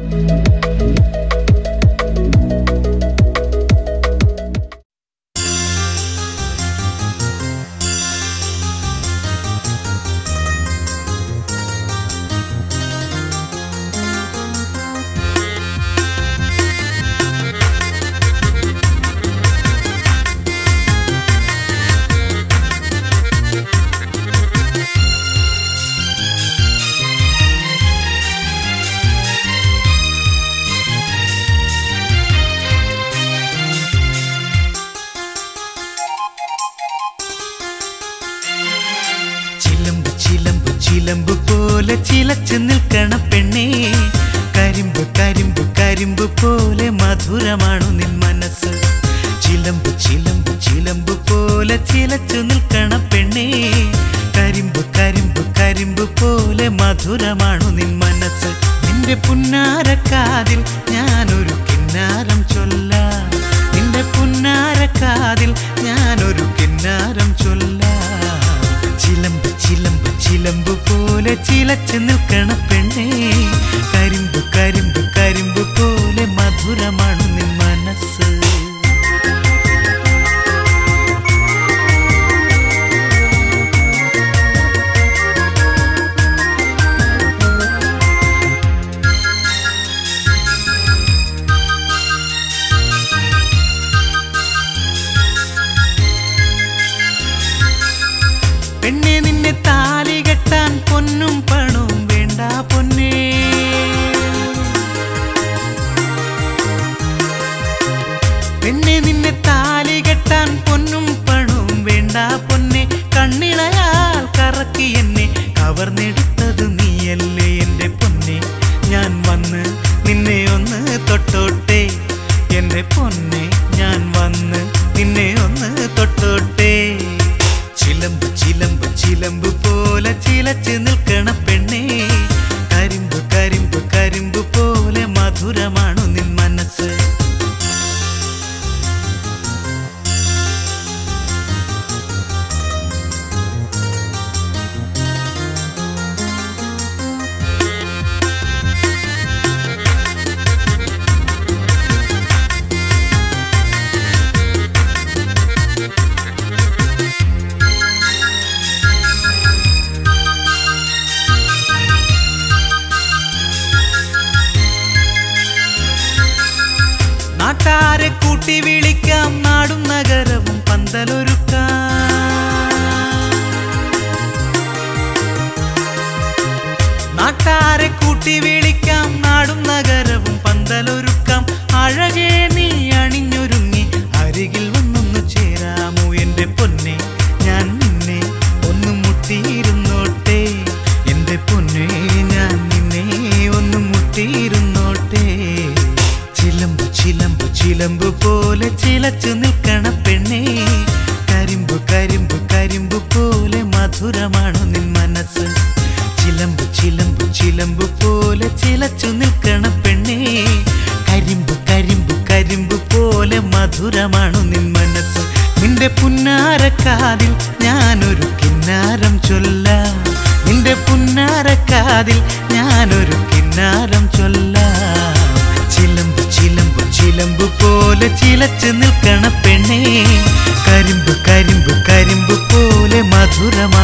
ചിലമ്പ് ചിലമ്പ് ചിലമ്പ് പോലെ ചിലച്ചു നിൽക്കണ പെണ്ണേ കരിമ്പ് കരിമ്പ് കരിമ്പ് പോലെ മധുരമാണു നിൻ മനസ്സ് ചിലമ്പ് ചിലമ്പ് ചിലമ്പ് പോലെ ചിലച്ചു നിൽക്കണ പെണ്ണേ കരിമ്പ് കരിമ്പ് കരിമ്പ് പോലെ മധുരമാണു നിൻ മനസ്സ് നിന്റെ പുന്നാരക്കാതിൽ ഞാനൊരു കിന്നാരം ചൊല്ലാം നിന്റെ പുന്നാരക്കാതിൽ ഞാനൊരു കിന്നാരം ചൊല്ലാം ചിലമ്പ് ചിലമ്പ് ചിലമ്പ് പോലെ ചിലച്ച് നിൽക്കണ പെണ്ണേ കരിമ്പ് കരിമ്പ് കരിമ്പ് പോലെ മധുരമാണ് നിൻ മനസ്സ് പെണ്ണെ നിന്നെ താലി കെട്ടാൻ പൊന്നും പണവും വേണ്ട പൊന്നേ പെണ്ണെ നിന്നെ താലി കെട്ടാൻ പൊന്നും പണവും വേണ്ട പൊന്നെ കണ്ണിളയാൽ കറക്കി എന്നെ കവർന്നെടുത്തത് നീയല്ലേ എൻ്റെ പൊന്നെ ഞാൻ വന്ന് നിന്നെ ഒന്ന് തൊട്ടോട്ടെ എൻ്റെ പൊന്നെ ഞാൻ വന്ന് നിന്നെ ഒന്ന് തൊട്ടോട്ടെ ചിലമ്പ് ചിലമ്പ് ചിലമ്പ് പോലെ ചിലച്ച് നിൽക്കണ പെണ്ണേ കരിമ്പ് കരിമ്പ് കരിമ്പ് പോലെ മധുരമാണു നിൻ മനസ്സ് നാട്ടാരെ കൂട്ടി വിളിക്കാം നാടും നഗരവും പന്തലൊരുക്കാം നാട്ടാരെ കൂട്ടി വിളിക്കാം നാടും നഗരവും പന്തലൊരുക്കാം അഴകേ നീ അണിഞ്ഞൊരുങ്ങി അരികിൽ വന്നൊന്നു ചേരാമോ എൻ്റെ പൊന്നെ ഞാൻ നിന്നെ ഒന്ന് മുട്ടിയിരുന്നോട്ടെ എൻ്റെ പൊന്നെ ഞാൻ നിന്നെ ഒന്ന് മുട്ടിയിരുന്നോട്ടെ ചിലമ്പ് ചിലമ്പ് ചിലമ്പ് പോലെ ചിലച്ചു നിൽക്കണ പെണ്ണേ കരിമ്പ് കരിമ്പ് കരിമ്പ് പോലെ മധുരമാണു നിൻ മനസ്സ് ചിലമ്പ് ചിലമ്പ് ചിലമ്പ് പോലെ ചിലച്ചു നിൽക്കണ പെണ്ണേ കരിമ്പ് കരിമ്പ് കരിമ്പ് പോലെ മധുരമാണു നിൻ മനസ്സ് നിന്റെ പുന്നാരക്കാതിൽ ഞാനൊരു കിന്നാരം ചൊല്ലാം നിന്റെ പുന്നാരക്കാതിൽ ഞാനൊരു കിന്നാരം ചൊല്ലാം ചിലമ്പ് ചിലമ്പ് ചിലമ്പ് പോലെ ചിലച്ച് നിൽക്കണ പെണ്ണേ കരിമ്പ് കരിമ്പ് കരിമ്പ് പോലെ മധുരമാ